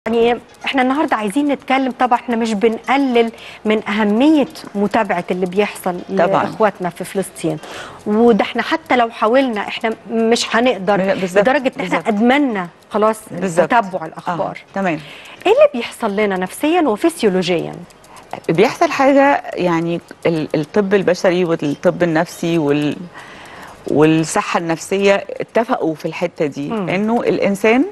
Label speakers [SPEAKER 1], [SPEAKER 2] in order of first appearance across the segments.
[SPEAKER 1] يعني احنا النهارده عايزين نتكلم طبعا احنا مش بنقلل من اهميه متابعه اللي بيحصل
[SPEAKER 2] طبعاً.
[SPEAKER 1] لاخواتنا في فلسطين وده احنا حتى لو حاولنا احنا مش هنقدر
[SPEAKER 2] بالظبط،
[SPEAKER 1] لدرجه ان احنا
[SPEAKER 2] بالظبط.
[SPEAKER 1] ادمنا خلاص
[SPEAKER 2] بالظبط.
[SPEAKER 1] تتبع الاخبار
[SPEAKER 2] آه. تمام
[SPEAKER 1] ايه اللي بيحصل لنا نفسيا وفسيولوجيا
[SPEAKER 2] بيحصل حاجه يعني ال- الطب البشري والطب النفسي وال والصحه النفسيه اتفقوا في الحته دي
[SPEAKER 1] مم.
[SPEAKER 2] انه الانسان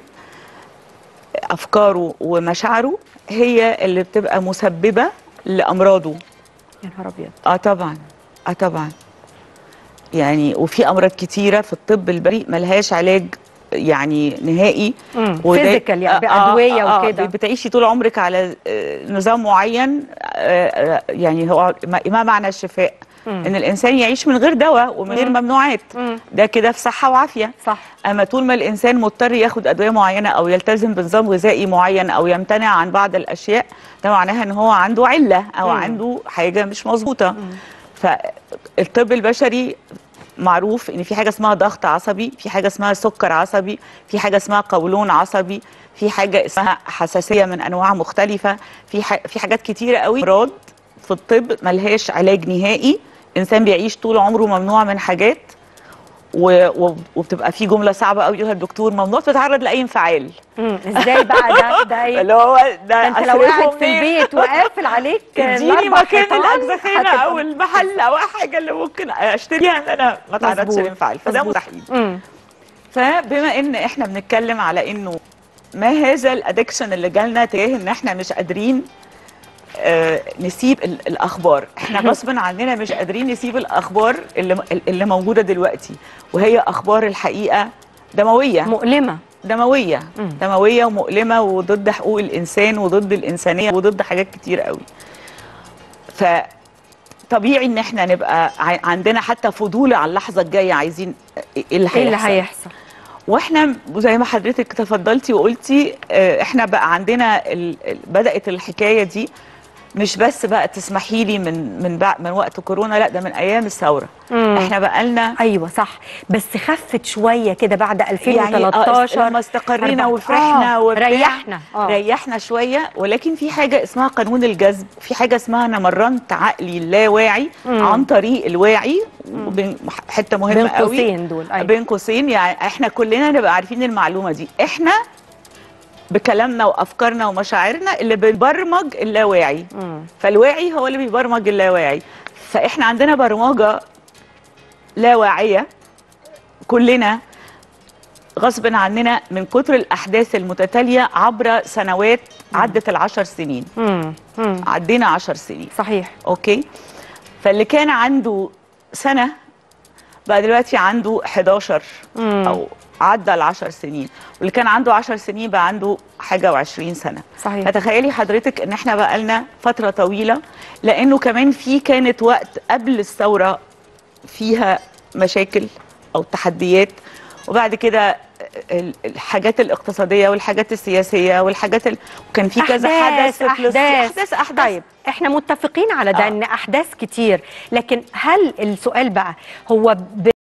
[SPEAKER 2] افكاره ومشاعره هي اللي بتبقى مسببه لامراضه
[SPEAKER 1] يا نهار ابيض
[SPEAKER 2] اه طبعا اه طبعا يعني وفي امراض كتيره في الطب البريء ملهاش علاج يعني نهائي وده-
[SPEAKER 1] فيزيكال يعني
[SPEAKER 2] آه، آه،
[SPEAKER 1] بادويه
[SPEAKER 2] آه،
[SPEAKER 1] وكده
[SPEAKER 2] بتعيشي طول عمرك على آه، نظام معين آه، آه، يعني هو ما ما معنى الشفاء
[SPEAKER 1] مم.
[SPEAKER 2] ان الانسان يعيش من غير دواء ومن غير
[SPEAKER 1] مم.
[SPEAKER 2] ممنوعات
[SPEAKER 1] مم.
[SPEAKER 2] ده كده في صحه وعافيه
[SPEAKER 1] صح
[SPEAKER 2] اما طول ما الانسان مضطر ياخد ادويه معينه او يلتزم بنظام غذائي معين او يمتنع عن بعض الاشياء ده معناها ان هو عنده عله او
[SPEAKER 1] مم.
[SPEAKER 2] عنده حاجه مش مظبوطه فالطب البشري معروف ان في حاجه اسمها ضغط عصبي في حاجه اسمها سكر عصبي في حاجه اسمها قولون عصبي في حاجه اسمها حساسيه من انواع مختلفه في ح... في حاجات كتيره قوي امراض في الطب ملهاش علاج نهائي انسان بيعيش طول عمره ممنوع من حاجات و... و... وبتبقى في جمله صعبه قوي يقولها الدكتور ممنوع تتعرض لاي انفعال
[SPEAKER 1] مم. ازاي بقى ده ده ايه
[SPEAKER 2] اللي هو
[SPEAKER 1] ده
[SPEAKER 2] ده
[SPEAKER 1] انت لو
[SPEAKER 2] أصرفه
[SPEAKER 1] قاعد في
[SPEAKER 2] منين؟
[SPEAKER 1] البيت وقافل عليك
[SPEAKER 2] اديني
[SPEAKER 1] الأربع
[SPEAKER 2] مكان
[SPEAKER 1] حيطان،
[SPEAKER 2] الاجزخانه
[SPEAKER 1] هتبقى-
[SPEAKER 2] او المحل او حاجه اللي ممكن اشتريها ان انا ما اتعرضش
[SPEAKER 1] مظبوط،
[SPEAKER 2] لانفعال فده
[SPEAKER 1] مظبوط.
[SPEAKER 2] مستحيل
[SPEAKER 1] مم.
[SPEAKER 2] فبما ان احنا بنتكلم على انه ما هذا الادكشن اللي جالنا تجاه ان احنا مش قادرين آه نسيب ال- الاخبار احنا غصبا عننا مش قادرين نسيب الاخبار اللي, اللي موجوده دلوقتي وهي اخبار الحقيقه دمويه
[SPEAKER 1] مؤلمه
[SPEAKER 2] دمويه
[SPEAKER 1] مم.
[SPEAKER 2] دمويه ومؤلمه وضد حقوق الانسان وضد الانسانيه وضد حاجات كتير قوي ف طبيعي ان احنا نبقى ع- عندنا حتى فضول على اللحظه الجايه عايزين ايه اللي
[SPEAKER 1] ايه اللي
[SPEAKER 2] هيحصل
[SPEAKER 1] هيحصل
[SPEAKER 2] واحنا زي ما حضرتك تفضلتي وقلتي آه، احنا بقى عندنا ال... ال- بدات الحكايه دي مش بس بقى تسمحي لي من من بع... من وقت كورونا لا ده من ايام الثوره
[SPEAKER 1] مم.
[SPEAKER 2] احنا بقى لنا
[SPEAKER 1] ايوه صح بس خفت شويه كده بعد
[SPEAKER 2] يعني
[SPEAKER 1] 2013
[SPEAKER 2] آه لما استقرينا
[SPEAKER 1] أربعة-
[SPEAKER 2] وفرحنا
[SPEAKER 1] آه،
[SPEAKER 2] وبتاع،
[SPEAKER 1] ريحنا آه.
[SPEAKER 2] ريحنا شويه ولكن في حاجه اسمها قانون الجذب في حاجه اسمها انا مرنت عقلي اللاواعي
[SPEAKER 1] مم.
[SPEAKER 2] عن طريق الواعي وبين حته مهمه
[SPEAKER 1] بين
[SPEAKER 2] قوي
[SPEAKER 1] قوسين دول أيوة.
[SPEAKER 2] بين قوسين يعني احنا كلنا نبقى عارفين المعلومه دي احنا بكلامنا وافكارنا ومشاعرنا اللي بنبرمج اللاواعي
[SPEAKER 1] مم.
[SPEAKER 2] فالواعي هو اللي بيبرمج اللاواعي فاحنا عندنا برمجه لا واعيه كلنا غصب عننا من كتر الاحداث المتتاليه عبر سنوات عدت العشر سنين
[SPEAKER 1] مم. مم.
[SPEAKER 2] عدينا عشر سنين
[SPEAKER 1] صحيح
[SPEAKER 2] اوكي فاللي كان عنده سنه بقى دلوقتي عنده 11
[SPEAKER 1] مم.
[SPEAKER 2] او عدى العشر سنين واللي كان عنده 10 سنين بقى عنده حاجه و20 سنه
[SPEAKER 1] صحيح
[SPEAKER 2] فتخيلي حضرتك ان احنا بقى لنا فتره طويله لانه كمان في كانت وقت قبل الثوره فيها مشاكل او تحديات وبعد كده ال- الحاجات الاقتصاديه والحاجات السياسيه والحاجات ال... وكان في كذا حدث في فلسطين
[SPEAKER 1] احداث
[SPEAKER 2] احداث احداث
[SPEAKER 1] طيب احنا متفقين على ده
[SPEAKER 2] آه.
[SPEAKER 1] ان احداث كتير لكن هل السؤال بقى هو ب...